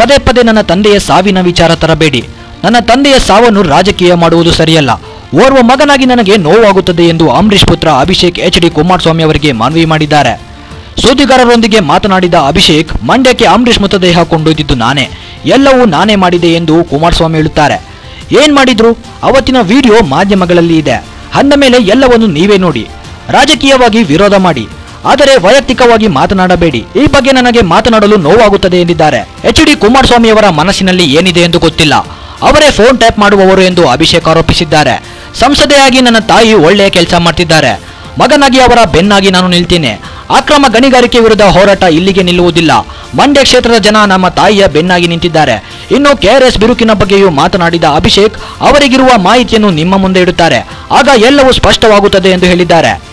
ಪದೇ ಪದೇ ನನ್ನ ತಂದೆಯ ಸಾವಿನ ವಿಚಾರ ತರಬೇಡಿ ನನ್ನ ತಂದೆಯ ಸಾವನ್ನು ರಾಜಕೀಯ ಮಾಡುವುದು ಸರಿಯಲ್ಲ ಓರ್ವ ಮಗನಾಗಿ ನನಗೆ ನೋವಾಗುತ್ತದೆ ಎಂದು ಅಂಬರೀಷ್ ಪುತ್ರ ಅಭಿಷೇಕ್ ಎಚ್ ಡಿ ಕುಮಾರಸ್ವಾಮಿ ಅವರಿಗೆ ಮನವಿ ಮಾಡಿದ್ದಾರೆ ಸುದ್ದಿಗಾರರೊಂದಿಗೆ ಮಾತನಾಡಿದ ಅಭಿಷೇಕ್ ಮಂಡ್ಯಕ್ಕೆ ಅಂಬರೀಷ್ ಮೃತದೇಹ ಕೊಂಡೊಯ್ದಿದ್ದು ನಾನೇ ಎಲ್ಲವೂ ನಾನೇ ಮಾಡಿದೆ ಎಂದು ಕುಮಾರಸ್ವಾಮಿ ಹೇಳುತ್ತಾರೆ ಏನ್ ಮಾಡಿದ್ರು ಅವತ್ತಿನ ವಿಡಿಯೋ ಮಾಧ್ಯಮಗಳಲ್ಲಿ ಇದೆ ಅಂದ ಮೇಲೆ ಎಲ್ಲವನ್ನು ನೀವೇ ನೋಡಿ ರಾಜಕೀಯವಾಗಿ ವಿರೋಧ ಮಾಡಿ ಆದರೆ ವೈಯಕ್ತಿಕವಾಗಿ ಮಾತನಾಡಬೇಡಿ ಈ ಬಗ್ಗೆ ನನಗೆ ಮಾತನಾಡಲು ನೋವಾಗುತ್ತದೆ ಎಂದಿದ್ದಾರೆ ಎಚ್ ಡಿ ಕುಮಾರಸ್ವಾಮಿ ಅವರ ಮನಸ್ಸಿನಲ್ಲಿ ಏನಿದೆ ಎಂದು ಗೊತ್ತಿಲ್ಲ ಅವರೇ ಫೋನ್ ಟ್ಯಾಪ್ ಮಾಡುವವರು ಎಂದು ಅಭಿಷೇಕ್ ಆರೋಪಿಸಿದ್ದಾರೆ ಸಂಸದೆಯಾಗಿ ನನ್ನ ತಾಯಿ ಒಳ್ಳೆಯ ಕೆಲಸ ಮಾಡ್ತಿದ್ದಾರೆ ಮಗನಾಗಿ ಅವರ ಬೆನ್ನಾಗಿ ನಾನು ನಿಲ್ತೇನೆ ಅಕ್ರಮ ಗಣಿಗಾರಿಕೆ ವಿರುದ್ಧ ಹೋರಾಟ ಇಲ್ಲಿಗೆ ನಿಲ್ಲುವುದಿಲ್ಲ ಮಂಡ್ಯ ಕ್ಷೇತ್ರದ ಜನ ನಮ್ಮ ತಾಯಿಯ ಬೆನ್ನಾಗಿ ನಿಂತಿದ್ದಾರೆ ಇನ್ನು ಕೆಆರ್ಎಸ್ ಬಿರುಕಿನ ಬಗ್ಗೆಯೂ ಮಾತನಾಡಿದ ಅಭಿಷೇಕ್ ಅವರಿಗಿರುವ ಮಾಹಿತಿಯನ್ನು ನಿಮ್ಮ ಮುಂದೆ ಇಡುತ್ತಾರೆ ಆಗ ಎಲ್ಲವೂ ಸ್ಪಷ್ಟವಾಗುತ್ತದೆ ಎಂದು ಹೇಳಿದ್ದಾರೆ